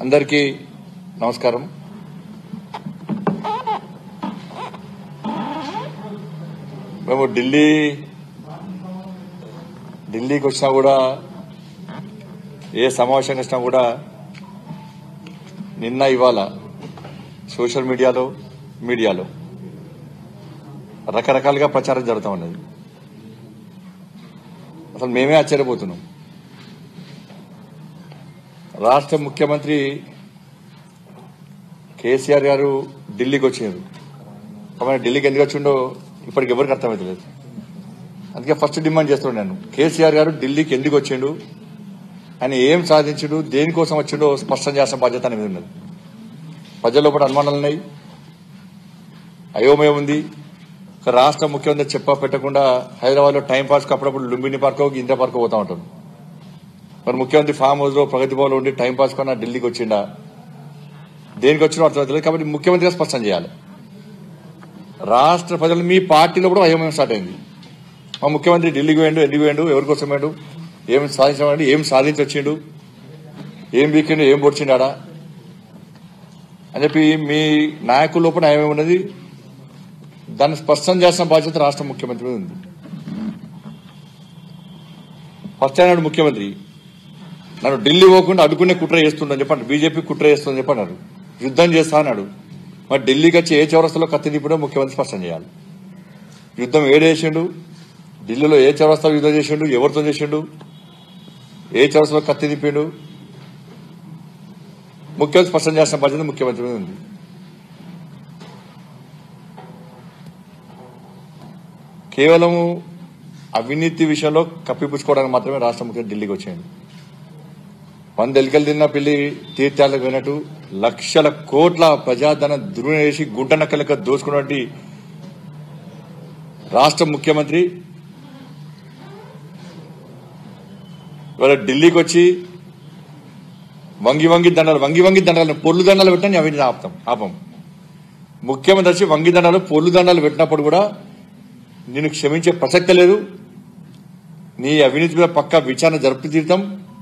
అందరికీ నమస్కారం మేము ఢిల్లీ ఢిల్లీకి వచ్చినా కూడా ఏ సమావేశం వచ్చినా కూడా నిన్న ఇవాళ సోషల్ మీడియాలో మీడియాలో రకరకాలుగా ప్రచారం జరుగుతూ ఉన్నది అసలు మేమే ఆశ్చర్యపోతున్నాం రాష్ట్ర ముఖ్యమంత్రి కేసీఆర్ గారు ఢిల్లీకి వచ్చారు కాబట్టి ఢిల్లీకి ఎందుకు వచ్చిండో ఇప్పటికి ఎవరికి అర్థమవుతలేదు అందుకే ఫస్ట్ డిమాండ్ చేస్తున్నాను నేను కేసీఆర్ గారు ఢిల్లీకి ఎందుకు వచ్చిండు ఆయన ఏం సాధించిండు దేనికోసం వచ్చిండో స్పష్టం చేసిన బాధ్యత అనేది ఉన్నది ప్రజల్లో కూడా అనుమానాలు ఉన్నాయి అయోమయం ఉంది ఒక రాష్ట్ర ముఖ్యమంత్రి చెప్ప పెట్టకుండా హైదరాబాద్ లో టైం పాస్ అప్పుడప్పుడు లుంబిని పార్క్ ఇంద్ర పార్క్ పోతా ఉంటాడు మరి ముఖ్యమంత్రి ఫామ్ హౌస్ లో ప్రగతి భవన్ లో ఉండి టైం పాస్ కన్నా ఢిల్లీకి వచ్చిండా దేనికి వచ్చినా అర్థమవుతలేదు కాబట్టి ముఖ్యమంత్రిగా స్పష్టం చేయాలి రాష్ట్ర ప్రజలు మీ పార్టీలో కూడా అయోమయం స్టార్ట్ అయింది మా ముఖ్యమంత్రి ఢిల్లీకి పోయిండు ఎందుకు పోయిండు ఎవరి కోసం పోయిండు ఏం సాధించామండి ఏం సాధించి వచ్చిండు ఏం వీకెండ్ ఏం పొడిచిండాడా అని చెప్పి మీ నాయకుల లోపల ఏమేమి ఉన్నది దాన్ని స్పష్టం చేసిన బాధ్యత రాష్ట్ర ముఖ్యమంత్రి మీద ఉంది ఫస్ట్ అయినాడు ముఖ్యమంత్రి నన్ను ఢిల్లీ పోకుండా అడ్డుకునే కుట్ర చేస్తుండని చెప్పండి బీజేపీ కుట్ర చేస్తుందని చెప్పన్నారు యుద్ధం చేస్తా అన్నాడు మరి ఢిల్లీకి వచ్చి ఏ చౌరస్తలో కత్తి తిప్పడో ముఖ్యమంత్రి స్పష్టం చేయాలి యుద్ధం ఏడేసిండు ఢిల్లీలో ఏ చౌరస్తాలో యుద్ధం చేసిండు ఎవరితో చేసిండు ఏ చౌరస్తలో కత్తి తిప్పిండు ముఖ్యమంత్రి స్పష్టం చేసిన బాధ్యత ముఖ్యమంత్రి మీద ఉంది కేవలం అవినీతి విషయంలో కప్పిపుచ్చుకోవడానికి మాత్రమే రాష్ట్ర ముఖ్యమంత్రి ఢిల్లీకి వచ్చాడు వంద ఎలికలు తిన్న పిల్లి తీర్థాలకు పోయినట్టు లక్షల కోట్ల ప్రజాధన దుర్వినియోగం చేసి గుడ్డనక్క లెక్క దోచుకున్నటువంటి రాష్ట్ర ముఖ్యమంత్రి ఇవాళ ఢిల్లీకి వచ్చి వంగి వంగి దండాలు వంగి వంగి దండాలు పొర్లు దండాలు పెట్టినా అవినీతి ఆపుతాం ఆపం ముఖ్యమంత్రి వచ్చి వంగి దండాలు పొర్లు దండాలు పెట్టినప్పుడు కూడా నేను క్షమించే ప్రసక్తి లేదు నీ అవినీతి మీద పక్కా విచారణ జరుపు తీరుతాం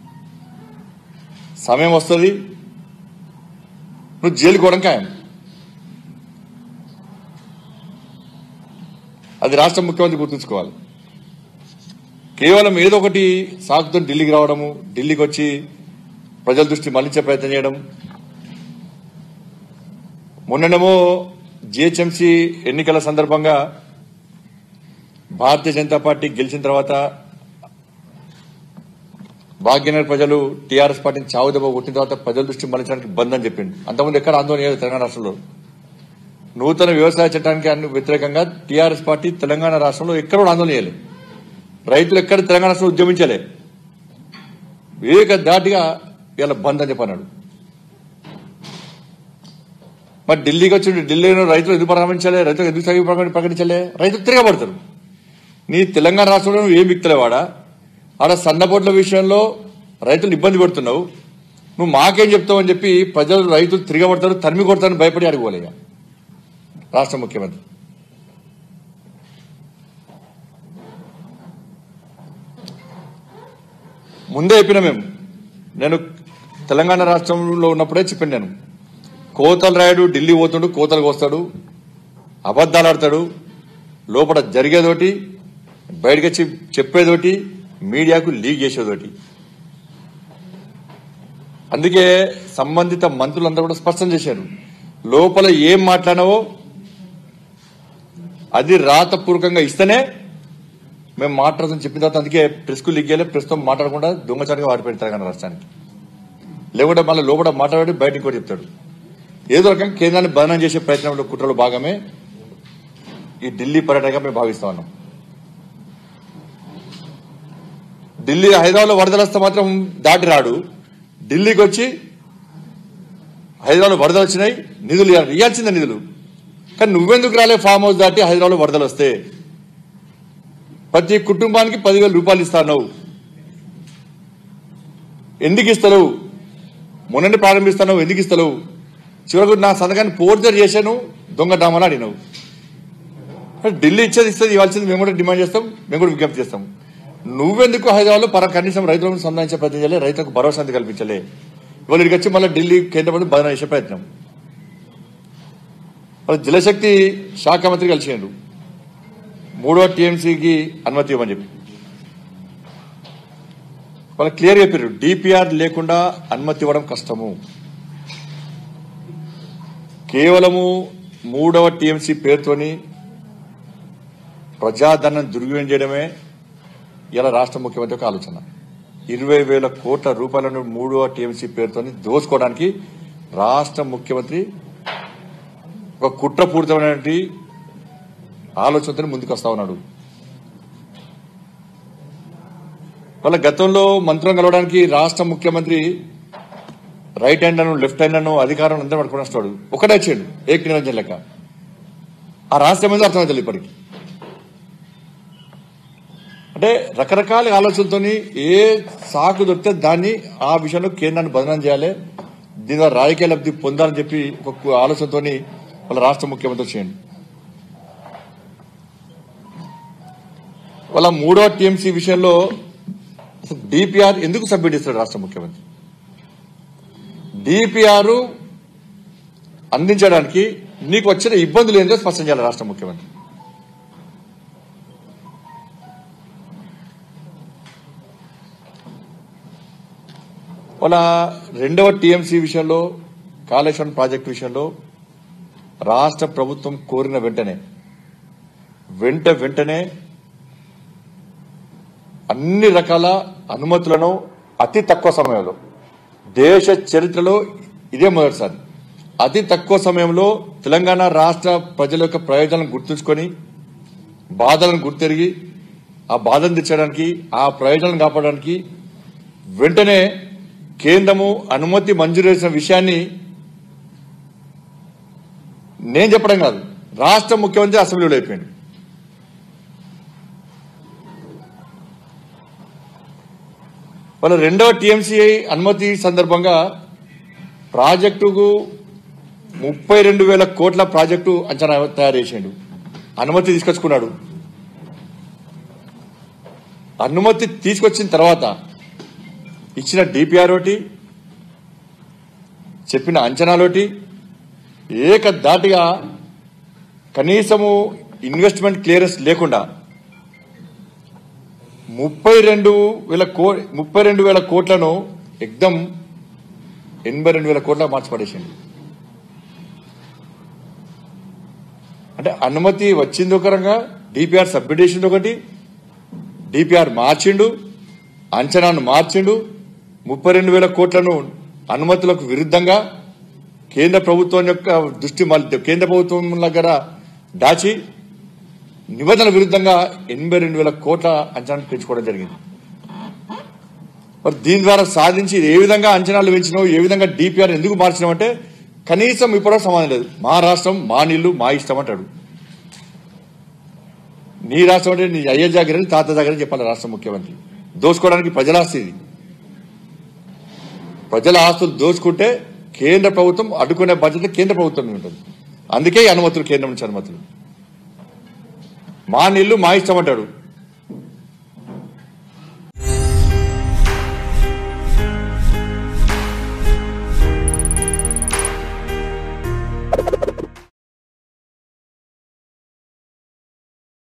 సమయం వస్తుంది నువ్వు జైలుకి పోవడం ఖాయం అది రాష్ట్ర ముఖ్యమంత్రి గుర్తుంచుకోవాలి కేవలం ఏదో ఒకటి సాకుతో ఢిల్లీకి రావడము ఢిల్లీకి వచ్చి ప్రజల దృష్టి మళ్లించే ప్రయత్నం చేయడం మొన్ననేమో జిహెచ్ఎంసీ ఎన్నికల సందర్భంగా భారతీయ జనతా పార్టీ గెలిచిన తర్వాత భాగ్యనగర్ ప్రజలు టీఆర్ఎస్ పార్టీని చావు దెబ్బ కొట్టిన తర్వాత ప్రజల దృష్టి మళ్లించడానికి బంద్ అని చెప్పింది అంతకుముందు ఎక్కడ ఆందోళన చేయలేదు తెలంగాణ రాష్ట్రంలో నూతన వ్యవసాయ చట్టానికి అన్ని వ్యతిరేకంగా టీఆర్ఎస్ పార్టీ తెలంగాణ రాష్ట్రంలో ఎక్కడ కూడా ఆందోళన చేయలేదు రైతులు ఎక్కడ తెలంగాణ రాష్ట్రంలో ఉద్యమించలే వివేక దాటిగా ఇలా బంద్ అని చెప్పన్నాడు మరి ఢిల్లీకి వచ్చి ఢిల్లీలో రైతులు ఎందుకు ప్రారంభించాలి రైతులు ఎందుకు సగం ప్రకటి- ప్రకటించలే రైతులు తిరగబడతారు నీ తెలంగాణ రాష్ట్రంలో నువ్వు ఏం మిక్తలేవాడా ఆడ సన్నబొడ్ల విషయంలో రైతులు ఇబ్బంది పెడుతున్నావు నువ్వు మాకేం చెప్తావు అని చెప్పి ప్రజలు రైతులు తిరగబడతారు తరిమి కొడతారని భయపడి అడుగుకోలేగా రాష్ట్ర ముఖ్యమంత్రి ముందే చెప్పిన మేము నేను తెలంగాణ రాష్ట్రంలో ఉన్నప్పుడే చెప్పాను నేను కోతలు రాయుడు ఢిల్లీ పోతుండు కోతలు కోస్తాడు అబద్ధాలు ఆడతాడు లోపల జరిగేదోటి బయటకు వచ్చి చెప్పేదోటి మీడియాకు లీక్ చేసేదోటి అందుకే సంబంధిత మంత్రులందరూ కూడా స్పష్టం చేశారు లోపల ఏం మాట్లాడినావో అది రాతపూర్వకంగా ఇస్తేనే మేము మాట్లాడుతాం చెప్పిన తర్వాత అందుకే ప్రెస్కు లీక్ చేయలే ప్రస్తుతం మాట్లాడకుండా దొంగచాటుగా వాడిపోయిన తెలంగాణ రాష్ట్రానికి లేకుంటే మళ్ళీ లోపల మాట్లాడి బయట ఇంకోటి చెప్తాడు ఏదో రకంగా కేంద్రాన్ని బదనం చేసే ప్రయత్నంలో కుట్రలో భాగమే ఈ ఢిల్లీ పర్యటనగా మేము భావిస్తా ఉన్నాం ఢిల్లీ హైదరాబాద్లో వరదలు వస్తే మాత్రం దాటి రాడు ఢిల్లీకి వచ్చి హైదరాబాద్లో వరదలు వచ్చినాయి నిధులు ఇవ్వాలి. ఇవ్వాల్సిందే నిధులు కానీ నువ్వెందుకు రాలే ఫామ్ హౌస్ దాటి హైదరాబాద్లో వరదలు వస్తే ప్రతి కుటుంబానికి పదివేల రూపాయలు ఇస్తాను ఎందుకు ఇస్తలేవు మొన్ననే ప్రారంభిస్తాను ఎందుకు ఇస్తలేవు చివరకు నా సంతకాన్ని పోర్జర్ చేశాను దొంగ డామని అడిగినావు మరి ఢిల్లీ ఇచ్చేది ఇస్తుంది ఇవ్వాల్సింది మేము కూడా డిమాండ్ చేస్తాం మేము కూడా విజ్ఞప్తి చేస్తాం నువ్వెందుకు హైదరాబాద్లో పర కనీసం రైతులను సంబంధించే ప్రయత్నం చేయలే రైతులకు భరోసా ఎందుకు కల్పించలే ఇవాళ ఇక్కడికి వచ్చి మళ్ళీ ఢిల్లీ కేంద్ర ప్రభుత్వం బదనా చేసే ప్రయత్నం వాళ్ళ జలశక్తి శాఖ మంత్రి కలిసిండు మూడో టీఎంసీకి అనుమతి ఇవ్వమని చెప్పి వాళ్ళు క్లియర్ చెప్పారు డిపిఆర్ లేకుండా అనుమతి ఇవ్వడం కష్టము కేవలము మూడవ టీఎంసీ పేరుతోని ప్రజాధనం దుర్వినియోగం చేయడమే ఇలా రాష్ట్ర ముఖ్యమంత్రి యొక్క ఆలోచన ఇరవై వేల కోట్ల రూపాయలను మూడవ టీఎంసీ పేరుతోని దోచుకోవడానికి రాష్ట్ర ముఖ్యమంత్రి ఒక కుట్రపూరితమైనటువంటి ఆలోచనతో ముందుకు వస్తా ఉన్నాడు వాళ్ళ గతంలో మంత్రం కలవడానికి రాష్ట్ర ముఖ్యమంత్రి రైట్ హ్యాండ్ అను లెఫ్ట్ హ్యాండ్ అను అధికారం అందరూ పట్టుకుని వస్తాడు ఒకటే వచ్చాడు ఏక నిరంజన్ లెక్క ఆ రాష్ట్రం మీద అర్థమవుతుంది ఇప్పటికి అంటే రకరకాల ఆలోచనలతోని ఏ సాకు దొరికితే దాన్ని ఆ విషయంలో కేంద్రాన్ని బదనం చేయాలి దీని ద్వారా రాజకీయ లబ్ధి పొందాలని చెప్పి ఒక ఆలోచనతోని వాళ్ళ రాష్ట్ర ముఖ్యమంత్రి చేయండి వాళ్ళ మూడో టీఎంసీ విషయంలో డిపిఆర్ ఎందుకు సబ్మిట్ చేస్తాడు రాష్ట్ర ముఖ్యమంత్రి డిపిఆర్ అందించడానికి నీకు వచ్చిన ఇబ్బందులు ఏంటో స్పష్టం చేయాలి రాష్ట్ర ముఖ్యమంత్రి వాళ్ళ రెండవ టీఎంసీ విషయంలో కాళేశ్వరం ప్రాజెక్టు విషయంలో రాష్ట్ర ప్రభుత్వం కోరిన వెంటనే వెంట వెంటనే అన్ని రకాల అనుమతులను అతి తక్కువ సమయంలో దేశ చరిత్రలో ఇదే మొదటిసారి అతి తక్కువ సమయంలో తెలంగాణ రాష్ట్ర ప్రజల యొక్క ప్రయోజనాలను గుర్తుంచుకొని బాధలను గుర్తెరిగి ఆ బాధను తెచ్చడానికి ఆ ప్రయోజనాలను కాపాడడానికి వెంటనే కేంద్రము అనుమతి మంజూరు చేసిన విషయాన్ని నేను చెప్పడం కాదు రాష్ట్ర ముఖ్యమంత్రి అసెంబ్లీలో అయిపోయింది వాళ్ళ రెండవ టీఎంసీఐ అనుమతి సందర్భంగా ప్రాజెక్టుకు ముప్పై రెండు వేల కోట్ల ప్రాజెక్టు అంచనా తయారు చేసిండు అనుమతి తీసుకొచ్చుకున్నాడు అనుమతి తీసుకొచ్చిన తర్వాత ఇచ్చిన డిపిఆర్ ఒకటి చెప్పిన అంచనాలోటి ఏకధాటిగా కనీసము ఇన్వెస్ట్మెంట్ క్లియరెన్స్ లేకుండా ముప్పై రెండు వేల కో ముప్పై రెండు వేల కోట్లను ఎగ్దం ఎనభై రెండు వేల కోట్ల మార్చి పడేసింది అంటే అనుమతి వచ్చింది ఒక రంగా డిపిఆర్ సబ్మిట్ చేసింది ఒకటి డిపిఆర్ మార్చిండు అంచనాను మార్చిండు ముప్పై రెండు వేల కోట్లను అనుమతులకు విరుద్ధంగా కేంద్ర ప్రభుత్వం యొక్క దృష్టి మళ్ళీ కేంద్ర ప్రభుత్వం దగ్గర దాచి నిబంధనల విరుద్ధంగా ఎనభై రెండు వేల కోట్ల అంచనాను పెంచుకోవడం జరిగింది మరి దీని ద్వారా సాధించి ఏ విధంగా అంచనాలు పెంచినావు ఏ విధంగా డిపిఆర్ ఎందుకు మార్చినామంటే కనీసం ఇప్పటివరకు సమాధానం లేదు మా రాష్ట్రం మా నీళ్లు మా ఇష్టం అంటాడు నీ రాష్ట్రం అంటే నీ అయ్య జాగ్రత్త తాత దగ్గర చెప్పాలి రాష్ట్ర ముఖ్యమంత్రి దోచుకోవడానికి ప్రజల ఆస్తి ఇది ప్రజల ఆస్తులు దోచుకుంటే కేంద్ర ప్రభుత్వం అడ్డుకునే బాధ్యత కేంద్ర ప్రభుత్వం మీద ఉంటుంది అందుకే ఈ అనుమతులు కేంద్రం నుంచి అనుమతులు మా నీళ్లు మా ఇష్టం అంటాడు